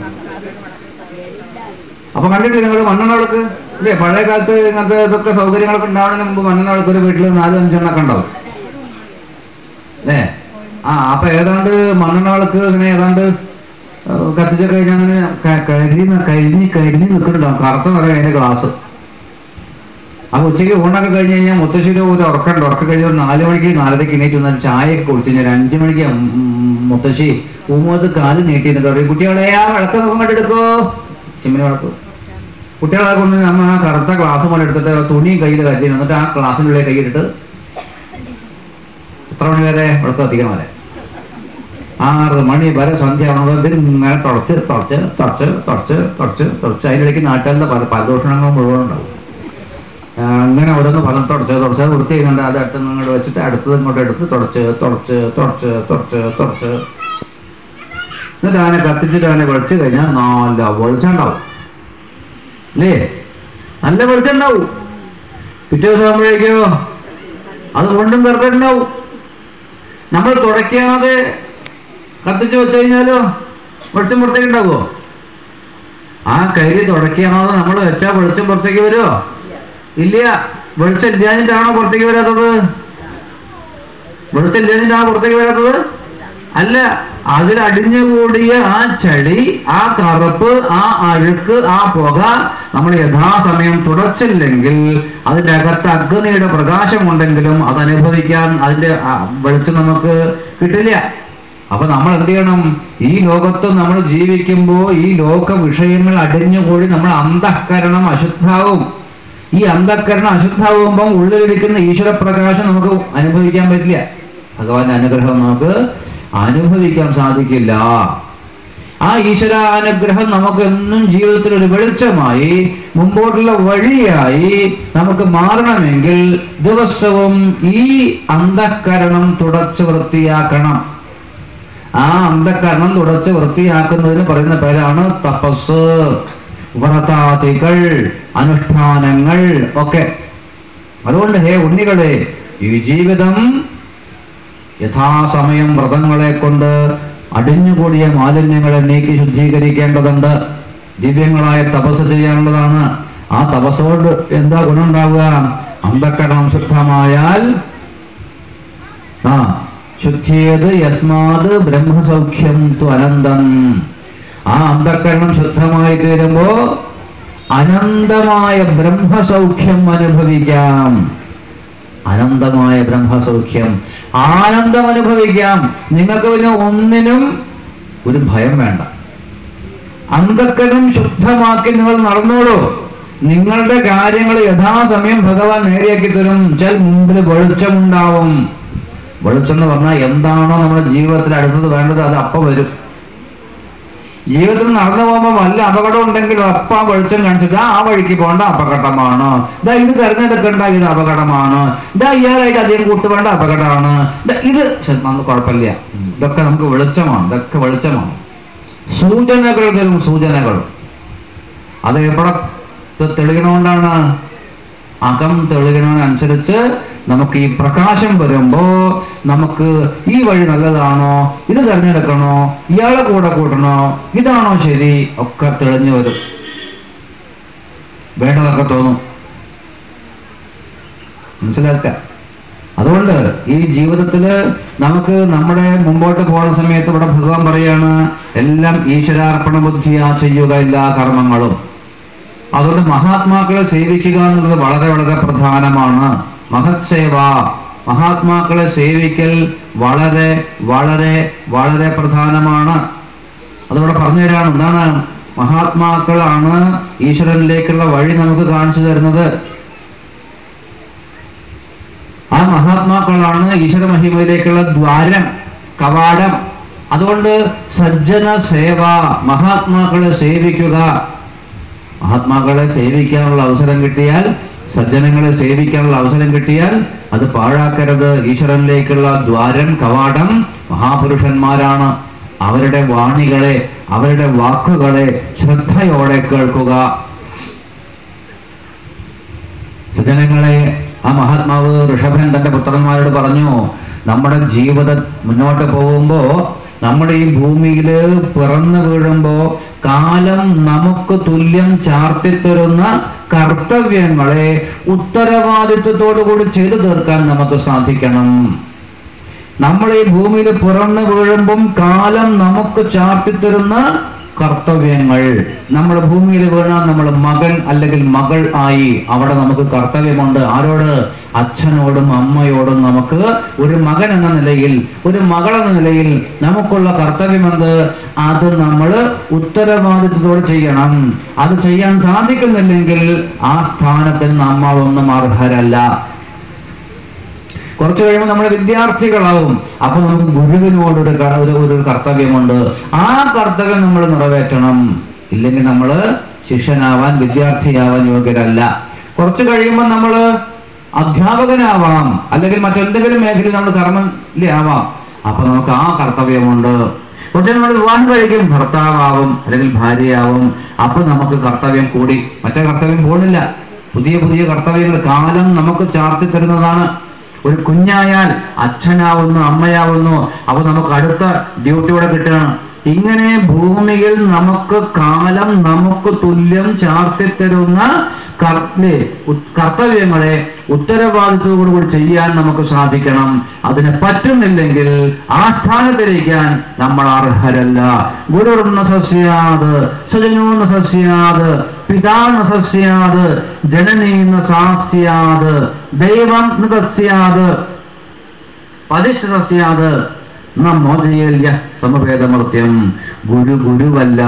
അപ്പൊ കണ്ടിട്ടില്ല നിങ്ങൾ മണ്ണെണ്ണ വിളക്ക് ഇല്ലേ പഴയ കാലത്ത് ഇങ്ങനത്തെ ഇതൊക്കെ സൗകര്യങ്ങളൊക്കെ ഉണ്ടാവുന്നതിന് മുമ്പ് മണ്ണെണ്ണ വിളക്ക് ഒരു വീട്ടിൽ നാലും അഞ്ചെണ്ണൊക്കെ ഉണ്ടാവും അല്ലേ ആ അപ്പൊ ഏതാണ്ട് മണ്ണെണ്ണ വിളക്ക് ഇങ്ങനെ ഏതാണ്ട് ആ, കത്തിച്ചൊക്കെ കഴിഞ്ഞാൽ അങ്ങനെ ക- കരിഞ്ഞ് കരിഞ്ഞ് കരിഞ്ഞ് നിൽക്കുന്നുണ്ടാവും കറുത്ത നിറയെ അതിന്റെ ഗ്ലാസ് അപ്പൊ ഉച്ചയ്ക്ക് ഊണൊക്കെ കഴിഞ്ഞ് കഴിഞ്ഞാൽ മുത്തശ്ശിയുടെ ഒരു ഉറക്കമുണ്ട് ഉറക്കം കഴിഞ്ഞ ഒരു നാല് മണിക്ക് നാലരയ്ക്ക് എണീറ്റ് വന്നാൽ ചായയൊക്കെ കുടിച്ച് കഴിഞ്ഞാൽ ഒരു അഞ്ച് മണിക്ക് ഉം മുത്തശ്ശി പൂമുഖത്ത് കാല് നീട്ടി എന്നിട്ട് പറയും കുട്ടികളെ ആ വിളക്ക് നോക്കാൻ കണ്ടെടുക്കോ ചിമ്മിനി വിളക്ക് കുട്ടികളെ കൊണ്ട് നമ്മ ആ കറുത്ത ഗ്ലാസ് പോലെ എടുത്തിട്ട് തുണി കയ്യിൽ കരുതി എന്നിട്ട് ആ ഗ്ലാസിനുള്ളിൽ കൈയിട്ടിട്ട് എത്ര മണി വരെ വിളക്ക് കത്തിക്കണം വരെ ആറ് മണി വരെ സന്ധ്യ ആവുമ്പോൾ ഇങ്ങനെ തുടച്ച് തുടച്ച് തുടച്ച് തുടച്ച് തുടച്ച് തുടച്ച് അതിനിടയ്ക്ക് നാട്ടുകാരുടെ പല പരദൂഷണങ്ങൾ മുഴുവൻ ഉണ്ടാവും ആ, അങ്ങനെ ഓരോന്ന് ഫലം തുടച്ച് തുടച്ച് വൃത്തി ചെയ്യുന്നുണ്ട് അത് അടുത്ത് ഇങ്ങോട്ട് വെച്ചിട്ട് അടുത്തത് ഇങ്ങോട്ട് എടുത്ത് തുടച്ച് തുടച്ച് തുടച്ച് തുടച്ച് തുടച്ച് എന്നിട്ട് ആനെ കത്തിച്ചിട്ട് ആനെ വെളിച്ച് കഴിഞ്ഞാൽ നല്ല വെളിച്ചം ഉണ്ടാവും അല്ലേ നല്ല വെളിച്ചം ഉണ്ടാവും പിറ്റേ ദിവസം ആകുമ്പോഴേക്കോ അത് വീണ്ടും വെറുതെ ഉണ്ടാവും നമ്മൾ തുടയ്ക്കാതെ കത്തിച്ച് വെച്ച് കഴിഞ്ഞാലോ വെളിച്ചം പുറത്തേക്ക് ഉണ്ടാവുമോ ആ കൈരി തുടയ്ക്കാതെ നമ്മൾ വെച്ചാൽ വെളിച്ചം പുറത്തേക്ക് വരുമോ ഇല്ല വെളിച്ചം ഇല്ലാഞ്ഞിട്ടാണോ പുറത്തേക്ക് വരാത്തത് വെളിച്ചം ഇല്ലാഞ്ഞിട്ടാണോ പുറത്തേക്ക് വരാത്തത് അല്ല അതിൽ അടിഞ്ഞുകൂടിയ ആ ചളി ആ കറുപ്പ് ആ അഴുക്ക് ആ പുക നമ്മൾ യഥാസമയം തുടച്ചില്ലെങ്കിൽ അതിന്റെ അകത്ത് അഗ്നിയുടെ പ്രകാശമുണ്ടെങ്കിലും അത് അനുഭവിക്കാൻ അതിന്റെ ആ വെളിച്ചം നമുക്ക് കിട്ടില്ല അപ്പൊ നമ്മൾ എന്ത് ചെയ്യണം ഈ ലോകത്ത് നമ്മൾ ജീവിക്കുമ്പോൾ ഈ ലോക വിഷയങ്ങൾ അടിഞ്ഞുകൂടി നമ്മൾ അന്ധഃകരണം അശുദ്ധാവും ഈ അന്ധക്കരണം അശുദ്ധാവുമ്പം ഉള്ളിലിരിക്കുന്ന ഈശ്വരപ്രകാശം നമുക്ക് അനുഭവിക്കാൻ പറ്റില്ല ഭഗവാന്റെ അനുഗ്രഹം നമുക്ക് അനുഭവിക്കാൻ സാധിക്കില്ല ആ ഈശ്വര അനുഗ്രഹം നമുക്ക് എന്നും ജീവിതത്തിൽ ഒരു വെളിച്ചമായി മുമ്പോട്ടുള്ള വഴിയായി നമുക്ക് മാറണമെങ്കിൽ ദിവസവും ഈ അന്ധക്കരണം തുടച്ച് വൃത്തിയാക്കണം ആ അന്ധക്കരണം തുടച്ച് വൃത്തിയാക്കുന്നതിന് പറയുന്ന പേരാണ് തപസ് വ്രതാദികൾ അനുഷ്ഠാനങ്ങൾ ഒക്കെ അതുകൊണ്ട് ഹേ ഉണ്ണികളെ ഈ ജീവിതം യഥാസമയം വ്രതങ്ങളെ കൊണ്ട് അടിഞ്ഞുകൂടിയ മാലിന്യങ്ങളെ നീക്കി ശുദ്ധീകരിക്കേണ്ടതുണ്ട് ദിവ്യങ്ങളായ തപസ് ചെയ്യാനുള്ളതാണ് ആ തപസ്സുകൊണ്ട് എന്താ ഗുണമുണ്ടാവുക അന്ധക്കരണം ശുദ്ധമായാൽ ആ ശുദ്ധിയത് യസ്മാത് ബ്രഹ്മസൗഖ്യം തു അനന്തം ആ അന്ധക്കരണം ശുദ്ധമായി തീരുമ്പോ അനന്തമായ ബ്രഹ്മസൗഖ്യം അനുഭവിക്കാം അനന്തമായ ബ്രഹ്മസൗഖ്യം ആനന്ദം അനുഭവിക്കാം നിങ്ങൾക്ക് പിന്നെ ഒന്നിനും ഒരു ഭയം വേണ്ട അന്ധക്കരം ശുദ്ധമാക്കി നിങ്ങൾ നടന്നോളൂ നിങ്ങളുടെ കാര്യങ്ങൾ യഥാസമയം ഭഗവാൻ നേരെയാക്കി തരും വെച്ചാൽ മുമ്പിൽ വെളിച്ചമുണ്ടാവും വെളിച്ചം എന്ന് പറഞ്ഞാൽ എന്താണോ നമ്മുടെ ജീവിതത്തിൽ അടുത്തത് വേണ്ടത് അത് അപ്പം വരും ജീവിതത്തിൽ നടന്നു പോകുമ്പോൾ വല്ല അപകടം ഉണ്ടെങ്കിൽ അപ്പ ആ വെളിച്ചം കാണിച്ചിട്ട് ആ ആ വഴിക്ക് പോകേണ്ട അപകടമാണ് ഇതാ ഇത് തിരഞ്ഞെടുക്കേണ്ട ഇത് അപകടമാണ് ഇതാ ഇയാളായിട്ട് അധികം കൂട്ടുവേണ്ട അപകടമാണ് ദാ ഇത് ശരി, നമുക്ക് കുഴപ്പമില്ല ഇതൊക്കെ നമുക്ക് വെളിച്ചമാണ് ഇതൊക്കെ വെളിച്ചമാണ് സൂചനകൾ തരും സൂചനകൾ അത് എവിടെ തെ- തെളിയണോണ്ടാണ് അകം തെളിയണതിനനുസരിച്ച് നമുക്ക് ഈ പ്രകാശം വരുമ്പോ നമുക്ക് ഈ വഴി നല്ലതാണോ ഇത് തിരഞ്ഞെടുക്കണോ ഇയാളെ കൂടെ കൂട്ടണോ ഇതാണോ ശരി ഒക്കെ തെളിഞ്ഞു വരും വേണ്ടതൊക്കെ തോന്നും മനസ്സിലാക്കുക അതുകൊണ്ട് ഈ ജീവിതത്തില് നമുക്ക് നമ്മുടെ മുമ്പോട്ട് പോകുന്ന സമയത്ത് ഇവിടെ ഭഗവാൻ പറയാണ് എല്ലാം ഈശ്വരാർപ്പണ ബുദ്ധിയാ ചെയ്യുക എല്ലാ കർമ്മങ്ങളും അതുകൊണ്ട് മഹാത്മാക്കളെ സേവിക്കുക എന്നുള്ളത് വളരെ വളരെ പ്രധാനമാണ് മഹത് സേവ മഹാത്മാക്കളെ സേവിക്കൽ വളരെ വളരെ വളരെ പ്രധാനമാണ് അതിവിടെ പറഞ്ഞു തരാണ് എന്താണ് മഹാത്മാക്കളാണ് ഈശ്വരനിലേക്കുള്ള വഴി നമുക്ക് കാണിച്ചു തരുന്നത് ആ മഹാത്മാക്കളാണ് ഈശ്വര മഹിമയിലേക്കുള്ള ദ്വാരം കവാടം അതുകൊണ്ട് സജ്ജന സേവ മഹാത്മാക്കളെ സേവിക്കുക മഹാത്മാക്കളെ സേവിക്കാനുള്ള അവസരം കിട്ടിയാൽ സജ്ജനങ്ങളെ സേവിക്കാനുള്ള അവസരം കിട്ടിയാൽ അത് പാഴാക്കരുത് ഈശ്വരനിലേക്കുള്ള ദ്വാരം കവാടം മഹാപുരുഷന്മാരാണ് അവരുടെ വാണികളെ അവരുടെ വാക്കുകളെ ശ്രദ്ധയോടെ കേൾക്കുക സജ്ജനങ്ങളെ ആ മഹാത്മാവ് ഋഷഭൻ തന്റെ പുത്രന്മാരോട് പറഞ്ഞു നമ്മുടെ ജീവിതം മുന്നോട്ട് പോകുമ്പോ നമ്മുടെ ഈ ഭൂമിയിൽ പിറന്നു വീഴുമ്പോ കാലം നമുക്ക് തുല്യം ചാർത്തിത്തരുന്ന കർത്തവ്യങ്ങളെ ഉത്തരവാദിത്വത്തോടു കൂടി ചെയ്തു തീർക്കാൻ നമുക്ക് സാധിക്കണം നമ്മൾ ഈ ഭൂമിയിൽ പിറന്നു വീഴുമ്പം കാലം നമുക്ക് ചാർത്തിത്തരുന്ന കർത്തവ്യങ്ങൾ നമ്മൾ ഭൂമിയിൽ വീണാൽ നമ്മൾ മകൻ അല്ലെങ്കിൽ മകൾ ആയി അവിടെ നമുക്ക് കർത്തവ്യമുണ്ട് ആരോട് അച്ഛനോടും അമ്മയോടും നമുക്ക് ഒരു മകൻ എന്ന നിലയിൽ ഒരു മകൾ എന്ന നിലയിൽ നമുക്കുള്ള കർത്തവ്യമെന്ത് അത് നമ്മൾ ഉത്തരവാദിത്വത്തോടെ ചെയ്യണം അത് ചെയ്യാൻ സാധിക്കുന്നില്ലെങ്കിൽ ആ സ്ഥാനത്തിൽ നമ്മളൊന്നും അർഹരല്ല കുറച്ച് കഴിയുമ്പോൾ നമ്മൾ വിദ്യാർത്ഥികളാവും അപ്പൊ നമുക്ക് ഗുരുവിനോട് ഒരു ക- ഒരു ഒരു കർത്തവ്യമുണ്ട് ആ കർത്തവ്യം നമ്മൾ നിറവേറ്റണം ഇല്ലെങ്കിൽ നമ്മൾ ശിഷ്യനാവാൻ വിദ്യാർത്ഥിയാവാൻ യോഗ്യരല്ല കുറച്ച് കഴിയുമ്പോൾ നമ്മൾ അധ്യാപകനാവാം അല്ലെങ്കിൽ മറ്റെന്തെങ്കിലും മേഖലയിൽ നമ്മൾ കർമ്മ ആവാം അപ്പൊ നമുക്ക് ആ കർത്തവ്യമുണ്ട് കുറച്ച് നമ്മൾ വിവാഹം കഴിക്കും ഭർത്താവാവും അല്ലെങ്കിൽ ഭാര്യയാവും അപ്പൊ നമുക്ക് കർത്തവ്യം കൂടി മറ്റേ കർത്തവ്യം പോണില്ല പുതിയ പുതിയ കർത്തവ്യങ്ങൾ കാലം നമുക്ക് ചാർത്തി തരുന്നതാണ് ഒരു കുഞ്ഞായാൽ അച്ഛനാവുന്നു അമ്മയാവുന്നു അപ്പൊ നമുക്ക് അടുത്ത ഡ്യൂട്ടിയോടെ കിട്ടുകയാണ് ഇങ്ങനെ ഭൂമിയിൽ നമുക്ക് കാലം നമുക്ക് തുല്യം ചാർത്തി തരുന്ന കർ- ല്ലേ? ഉ- കർത്തവ്യങ്ങളെ ഉത്തരവാദിത്വത്തോടുകൂടി ചെയ്യാൻ നമുക്ക് സാധിക്കണം അതിന് പറ്റുന്നില്ലെങ്കിൽ ആ സ്ഥാനത്തിരിക്കാൻ നമ്മൾ അർഹരല്ല ഗുരുർന്ന സസ്യാത് സ്വജനോന്ന സസ്യാത് പിതാന്ന സസ്യാത് ജനനീന്ന സാസ്യാത് ദൈവം ന തസ്യാത് പതിഷ്ഠ സസ്യാത് ന മോചയല്യ സമഭേദമർത്യം ഗുരു ഗുരുവല്ല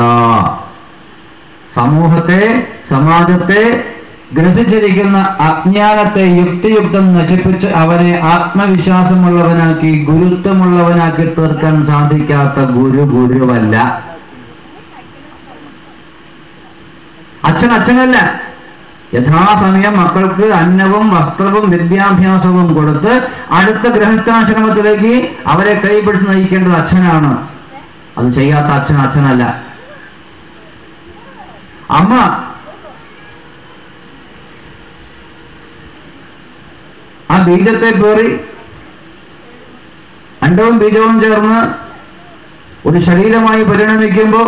സമൂഹത്തെ സമാജത്തെ ഗ്രസിച്ചിരിക്കുന്ന അജ്ഞാനത്തെ യുക്തിയുക്തം നശിപ്പിച്ച് അവനെ ആത്മവിശ്വാസമുള്ളവനാക്കി ഗുരുത്വമുള്ളവനാക്കി തീർക്കാൻ സാധിക്കാത്ത ഗുരു ഗുരുവല്ല അച്ഛൻ അച്ഛനല്ല യഥാസമയം മക്കൾക്ക് അന്നവും വസ്ത്രവും വിദ്യാഭ്യാസവും കൊടുത്ത് അടുത്ത ഗൃഹസ്ഥാശ്രമത്തിലേക്ക് അവരെ കൈപിടിച്ച് നയിക്കേണ്ടത് അച്ഛനാണ് അത് ചെയ്യാത്ത അച്ഛൻ അച്ഛനല്ല അമ്മ ആ ബീജത്തെ പേറി അണ്ടവും ബീജവും ചേർന്ന് ഒരു ശരീരമായി പരിണമിക്കുമ്പോൾ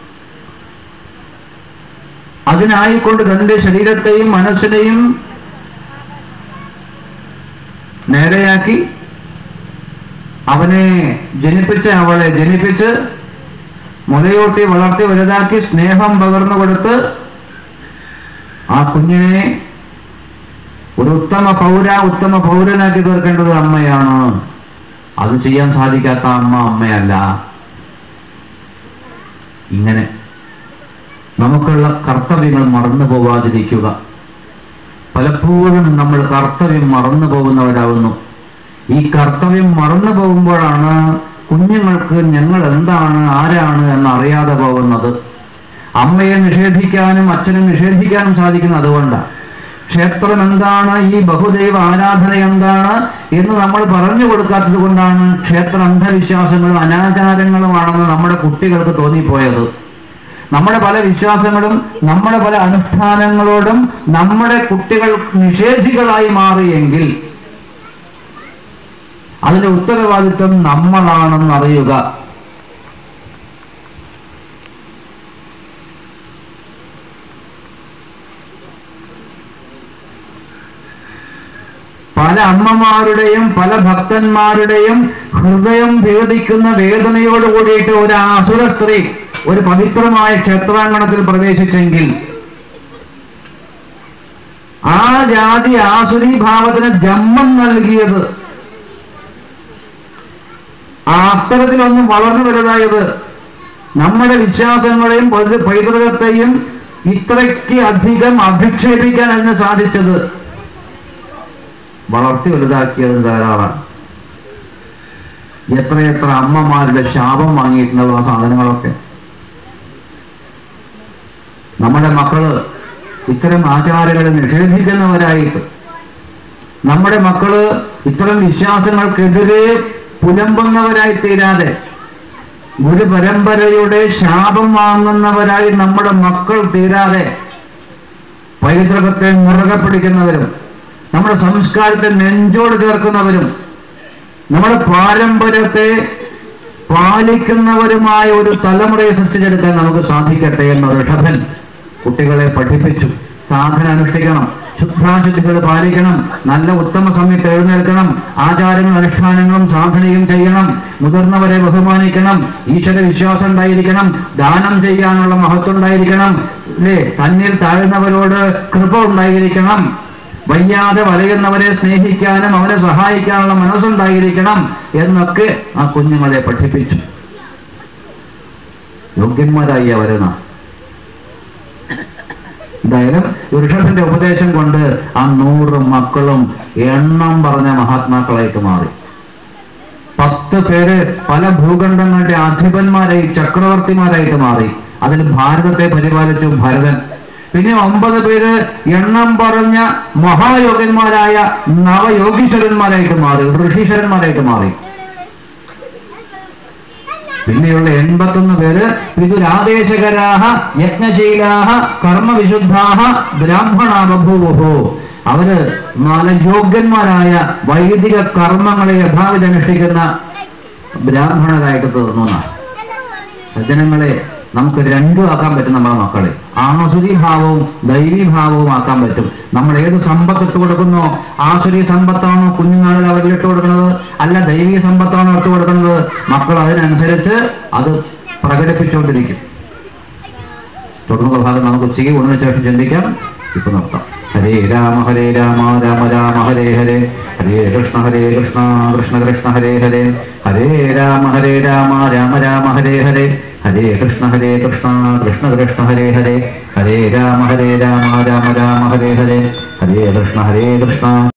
അതിനായിക്കൊണ്ട് തന്റെ ശരീരത്തെയും മനസ്സിനെയും നേരെയാക്കി അവനെ ജനിപ്പിച്ച് അവളെ ജനിപ്പിച്ച് മുലയൂട്ടി വളർത്തി വലുതാക്കി സ്നേഹം പകർന്നു കൊടുത്ത് ആ കുഞ്ഞിനെ ഒരു ഉത്തമ പൗര ഉത്തമ പൗരനാക്കി തീർക്കേണ്ടത് അമ്മയാണ് അത് ചെയ്യാൻ സാധിക്കാത്ത അമ്മ അമ്മയല്ല ഇങ്ങനെ നമുക്കുള്ള കർത്തവ്യങ്ങൾ മറന്നു പോവാതിരിക്കുക പലപ്പോഴും നമ്മൾ കർത്തവ്യം മറന്നു പോകുന്നവരാകുന്നു ഈ കർത്തവ്യം മറന്നു പോകുമ്പോഴാണ് കുഞ്ഞുങ്ങൾക്ക് ഞങ്ങൾ എന്താണ് ആരാണ് എന്ന് അറിയാതെ പോകുന്നത് അമ്മയെ നിഷേധിക്കാനും അച്ഛനെ നിഷേധിക്കാനും സാധിക്കുന്നത് അതുകൊണ്ടാണ് ക്ഷേത്രം എന്താണ് ഈ ബഹുദൈവ ആരാധന എന്താണ് എന്ന് നമ്മൾ പറഞ്ഞു കൊടുക്കാത്തത് കൊണ്ടാണ് ക്ഷേത്ര അന്ധവിശ്വാസങ്ങളും അനാചാരങ്ങളുമാണെന്ന് നമ്മുടെ കുട്ടികൾക്ക് തോന്നിപ്പോയത് നമ്മുടെ പല വിശ്വാസങ്ങളും നമ്മുടെ പല അനുഷ്ഠാനങ്ങളോടും നമ്മുടെ കുട്ടികൾ നിഷേധികളായി മാറിയെങ്കിൽ അതിന്റെ ഉത്തരവാദിത്വം നമ്മളാണെന്ന് അറിയുക പല അമ്മമാരുടെയും പല ഭക്തന്മാരുടെയും ഹൃദയം ഭേദിക്കുന്ന വേദനയോട് കൂടിയിട്ട് ഒരു അസുര സ്ത്രീ ഒരു പവിത്രമായ ക്ഷേത്രാങ്കണത്തിൽ പ്രവേശിച്ചെങ്കിൽ ആ ജാതി ആസുരി ഭാവത്തിന് ജന്മം നൽകിയത് ആ അത്തരത്തിലൊന്നും വളർന്നു വലുതായത് നമ്മുടെ വിശ്വാസങ്ങളെയും പൈതൃ- പൈതൃകത്തെയും ഇത്രയ്ക്ക് അധികം അധിക്ഷേപിക്കാൻ അതിന് സാധിച്ചത് വളർത്തി വലുതാക്കിയത് ധാരാളമാണ് എത്രയെത്ര അമ്മമാരുടെ ശാപം വാങ്ങിയിട്ടുണ്ടാവും ആ സാധനങ്ങളൊക്കെ നമ്മുടെ മക്കള് ഇത്തരം ആചാരങ്ങളെ നിഷേധിക്കുന്നവരായിട്ട് നമ്മുടെ മക്കള് ഇത്തരം വിശ്വാസങ്ങൾക്കെതിരെ പുലമ്പുന്നവരായി തീരാതെ ഗുരു പരമ്പരയുടെ ശാപം വാങ്ങുന്നവരായി നമ്മുടെ മക്കൾ തീരാതെ പൈതൃകത്തെ മുറുകെ പിടിക്കുന്നവരും നമ്മുടെ സംസ്കാരത്തെ നെഞ്ചോട് ചേർക്കുന്നവരും നമ്മുടെ പാരമ്പര്യത്തെ പാലിക്കുന്നവരുമായ ഒരു തലമുറയെ സൃഷ്ടിച്ചെടുക്കാൻ നമുക്ക് സാധിക്കട്ടെ എന്ന ഋഷഭൻ കുട്ടികളെ പഠിപ്പിച്ചു സാധന അനുഷ്ഠിക്കണം ശുദ്ധാശുദ്ധികൾ പാലിക്കണം നല്ല ഉത്തമ സമയത്ത് എഴുന്നേൽക്കണം ആചാരങ്ങളും അനുഷ്ഠാനങ്ങളും സാധനയും ചെയ്യണം മുതിർന്നവരെ ബഹുമാനിക്കണം ഈശ്വര വിശ്വാസം ഉണ്ടായിരിക്കണം ദാനം ചെയ്യാനുള്ള മഹത്വം ഉണ്ടായിരിക്കണം അല്ലേ തന്നിൽ താഴ്ന്നവരോട് കൃപ ഉണ്ടായിരിക്കണം വയ്യാതെ വലയുന്നവരെ സ്നേഹിക്കാനും അവരെ സഹായിക്കാനുള്ള മനസ്സുണ്ടായിരിക്കണം എന്നൊക്കെ ആ കുഞ്ഞുങ്ങളെ പഠിപ്പിച്ചു യോഗ്യന്മാരായി അവര് നാം എന്തായാലും ഋഷഭന്റെ ഉപദേശം കൊണ്ട് ആ നൂറ് മക്കളും എണ്ണം പറഞ്ഞ മഹാത്മാക്കളായിട്ട് മാറി പത്ത് പേര് പല ഭൂഖണ്ഡങ്ങളുടെ അധിപന്മാരായി ചക്രവർത്തിമാരായിട്ട് മാറി അതിൽ ഭാരതത്തെ പരിപാലിച്ചു ഭരതൻ പിന്നെ ഒമ്പത് പേര് എണ്ണം പറഞ്ഞ മഹായോഗന്മാരായ നവയോഗീശ്വരന്മാരായിട്ട് മാറി ഋഷീശ്വരന്മാരായിട്ട് മാറി പിന്നെയുള്ള എൺപത്തൊന്ന് പേര് പിതുരാദേശകരാഹ യജ്ഞശീലാഹ കർമ്മവിശുദ്ധാഹ ബ്രാഹ്മണ ബഭൂവോ അവര് നല്ല യോഗ്യന്മാരായ വൈദിക കർമ്മങ്ങളെ യഥാവിധ അനുഷ്ഠിക്കുന്ന ബ്രാഹ്മണരായിട്ട് തീർന്നു എന്നാണ് സജ്ജനങ്ങളെ നമുക്ക് രണ്ടും ആക്കാൻ പറ്റും നമ്മുടെ മക്കളെ ആസുരി ഭാവവും ദൈവീ ഭാവവും ആക്കാൻ പറ്റും നമ്മൾ ഏത് സമ്പത്ത് ഇട്ട് കൊടുക്കുന്നോ ആസുരി സമ്പത്താണോ കുഞ്ഞുനാളിൽ അവരിൽ ഇട്ട് കൊടുക്കുന്നത് അല്ല ദൈവീ സമ്പത്താണോ ഇട്ട് കൊടുക്കുന്നത് മക്കൾ അതിനനുസരിച്ച് അത് പ്രകടിപ്പിച്ചുകൊണ്ടിരിക്കും തുടർന്നുള്ള ഭാഗം നമുക്ക് ഉച്ചയ്ക്ക് ഊണിന് ശേഷം ചിന്തിക്കാം ഇപ്പൊ നിർത്താം ഹരേ രാമ ഹരേ രാമ രാമ രാമ ഹരേ ഹരേ ഹരേ കൃഷ്ണ ഹരേ കൃഷ്ണ കൃഷ്ണ കൃഷ്ണ ഹരേ ഹരേ ഹരേ രാമ ഹരേ രാമ രാമ രാമ ഹരേ ഹരേ ഹരേ കൃഷ്ണ ഹരേ കൃഷ്ണ കൃഷ്ണ കൃഷ്ണ ഹരേ ഹരേ ഹരേ രാമ ഹരേ രാമ രാമ രാമ ഹരേ ഹരേ ഹരേ കൃഷ്ണ ഹരേ കൃഷ്ണ